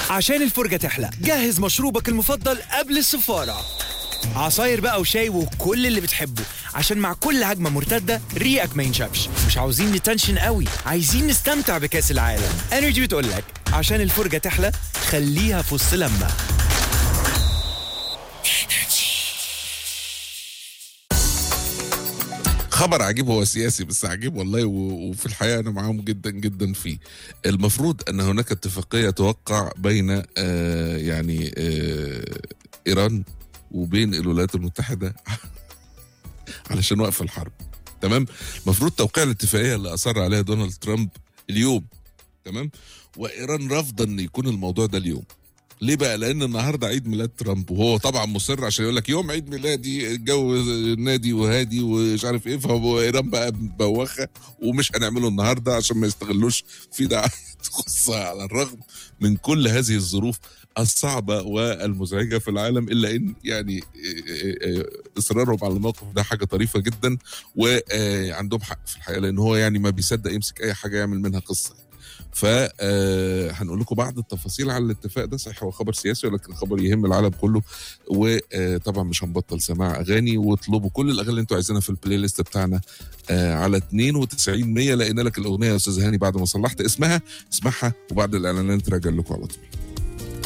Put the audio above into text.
عشان الفرجة تحلى جهز مشروبك المفضل قبل السفارة عصاير بقى وشاي وكل اللي بتحبه عشان مع كل هجمة مرتدة ريقك ما ينشفش مش عاوزين نتنشن قوي عايزين نستمتع بكأس العالم انرجي بتقولك عشان الفرجة تحلى خليها في وسط لما خبر عجيب هو سياسي بس عجيب والله و- وفي الحقيقه انا معاهم جدا جدا فيه المفروض ان هناك اتفاقيه توقع بين آه يعني آه ايران وبين الولايات المتحده علشان وقف الحرب تمام المفروض توقيع الاتفاقيه اللي اصر عليها دونالد ترامب اليوم تمام وايران رافضه ان يكون الموضوع ده اليوم ليه بقى؟ لأن النهارده عيد ميلاد ترامب وهو طبعا مصر عشان يقول لك يوم عيد ميلادي الجو نادي وهادي ومش عارف ايه فهو ايران بقى مبوخه ومش هنعمله النهارده عشان ما يستغلوش في دعايه تخصها على الرغم من كل هذه الظروف الصعبه والمزعجه في العالم الا ان يعني اصرارهم على الموقف ده حاجه طريفه جدا وعندهم حق في الحقيقه لان هو يعني ما بيصدق يمسك اي حاجه يعمل منها قصه فهنقول لكم بعض التفاصيل على الاتفاق ده صحيح هو خبر سياسي ولكن خبر يهم العالم كله وطبعا مش هنبطل سماع اغاني واطلبوا كل الاغاني اللي انتوا عايزينها في البلاي ليست بتاعنا آه، على 92 100 لقينا لك الاغنيه يا استاذ هاني بعد ما صلحت اسمها اسمعها وبعد الاعلانات راجع لكم على طول